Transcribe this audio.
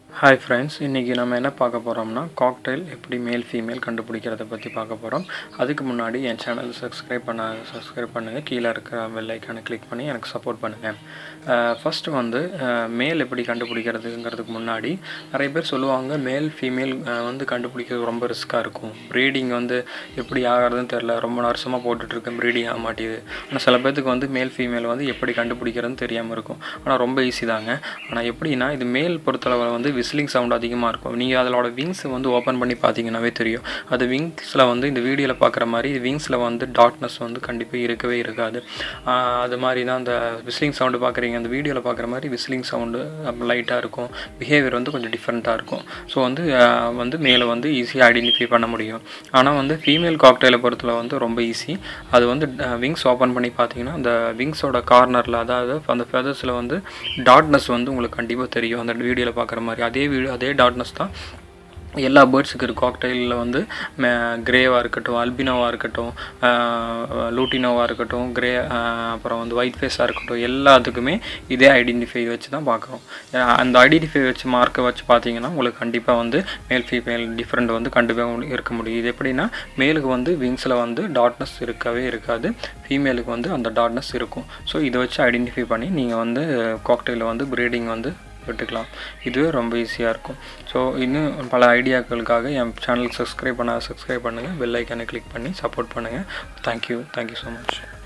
hi friends இன்றைக்கி நம்ம என்ன பார்க்க போகிறோம்னா காக்டெயில் எப்படி மேல் ஃபீமேல் கண்டுபிடிக்கிறத பற்றி பார்க்க போகிறோம் அதுக்கு முன்னாடி என் சேனல் சப்ஸ்கிரைப் பண்ண சப்ஸ்கிரைப் பண்ணுங்கள் கீழே இருக்கிற பெல் ஐக்கானை கிளிக் பண்ணி எனக்கு சப்போர்ட் பண்ணுங்கள் ஃபஸ்ட்டு வந்து மேல் எப்படி கண்டுபிடிக்கிறதுங்கிறதுக்கு முன்னாடி நிறைய பேர் சொல்லுவாங்க மேல் ஃபீமேல் வந்து கண்டுபிடிக்கிறது ரொம்ப ரிஸ்க்காக இருக்கும் ப்ரீடிங் வந்து எப்படி ஆகிறதுன்னு தெரில ரொம்ப வருஷமாக போட்டுட்ருக்கேன் ப்ரீடிங் ஆக மாட்டேங்குது ஆனால் சில பேர்த்துக்கு வந்து மேல் ஃபீமேல் வந்து எப்படி கண்டுபிடிக்கிறதுன்னு தெரியாமல் இருக்கும் ஆனால் ரொம்ப ஈஸி தாங்க ஆனால் எப்படின்னா இது மேல் பொறுத்தளவில் வந்து விசிலிங் சவுண்ட் அதிகமாக இருக்கும் நீங்கள் அதோட விங்ஸை வந்து ஓப்பன் பண்ணி பார்த்தீங்கன்னாவே தெரியும் அது விங்ஸில் வந்து இந்த வீடியோவில் பார்க்குற மாதிரி விங்ஸில் வந்து டாட்னஸ் வந்து கண்டிப்பாக இருக்கவே இருக்காது அது மாதிரி தான் அந்த விசிலிங் சவுண்டு பார்க்குறீங்க அந்த வீடியோவில் பார்க்குற மாதிரி விசிலிங் சவுண்டு லைட்டாக இருக்கும் பிஹேவியர் வந்து கொஞ்சம் டிஃப்ரெண்ட்டாக இருக்கும் ஸோ வந்து வந்து மேலே வந்து ஈஸியாக ஐடென்டிஃபை பண்ண முடியும் ஆனால் வந்து ஃபீமேல் காக்டெயிலை பொறுத்தல வந்து ரொம்ப ஈஸி அது வந்து விங்ஸ் ஓப்பன் பண்ணி பார்த்தீங்கன்னா அந்த விங்ஸோட கார்னரில் அதாவது அந்த ஃபெதர்ஸில் வந்து டாட்னஸ் வந்து உங்களுக்கு கண்டிப்பாக தெரியும் அந்த வீடியோவில் பார்க்குற மாதிரி அதே வீடியோ அதே டாட்னஸ் தான் எல்லா பேர்ட்ஸுக்கு இருக்கும் காக்டெயிலில் வந்து கிரேவாக இருக்கட்டும் அல்பினோவாக இருக்கட்டும் லூட்டினோவாக இருக்கட்டும் கிரே அப்புறம் வந்து ஒயிட் ஃபேஸாக இருக்கட்டும் எல்லாத்துக்குமே இதே ஐடென்டிஃபை வச்சு தான் பார்க்குறோம் அந்த ஐடென்டிஃபை வச்சு மார்க்கை வச்சு பார்த்தீங்கன்னா உங்களுக்கு கண்டிப்பாக வந்து மேல் ஃபீமேல் டிஃப்ரெண்ட் வந்து கண்டிப்பாக இருக்க முடியும் இது எப்படின்னா மேலுக்கு வந்து விங்ஸில் வந்து டாட்னஸ் இருக்கவே இருக்காது ஃபீமேலுக்கு வந்து அந்த டாட்னஸ் இருக்கும் ஸோ இதை வச்சு ஐடென்டிஃபை பண்ணி நீங்கள் வந்து காக்டெயிலில் வந்து ப்ரீடிங் வந்து விட்டுக்கலாம் இதுவே ரொம்ப ஈஸியாக இருக்கும் ஸோ இன்னும் பல ஐடியாக்களுக்காக என் சேனலுக்கு சப்ஸ்கிரைப் பண்ண சப்ஸ்கிரைப் பண்ணுங்கள் பெல் ஐக்கானை கிளிக் பண்ணி சப்போர்ட் பண்ணுங்கள் தேங்க்யூ தேங்க்யூ ஸோ மச்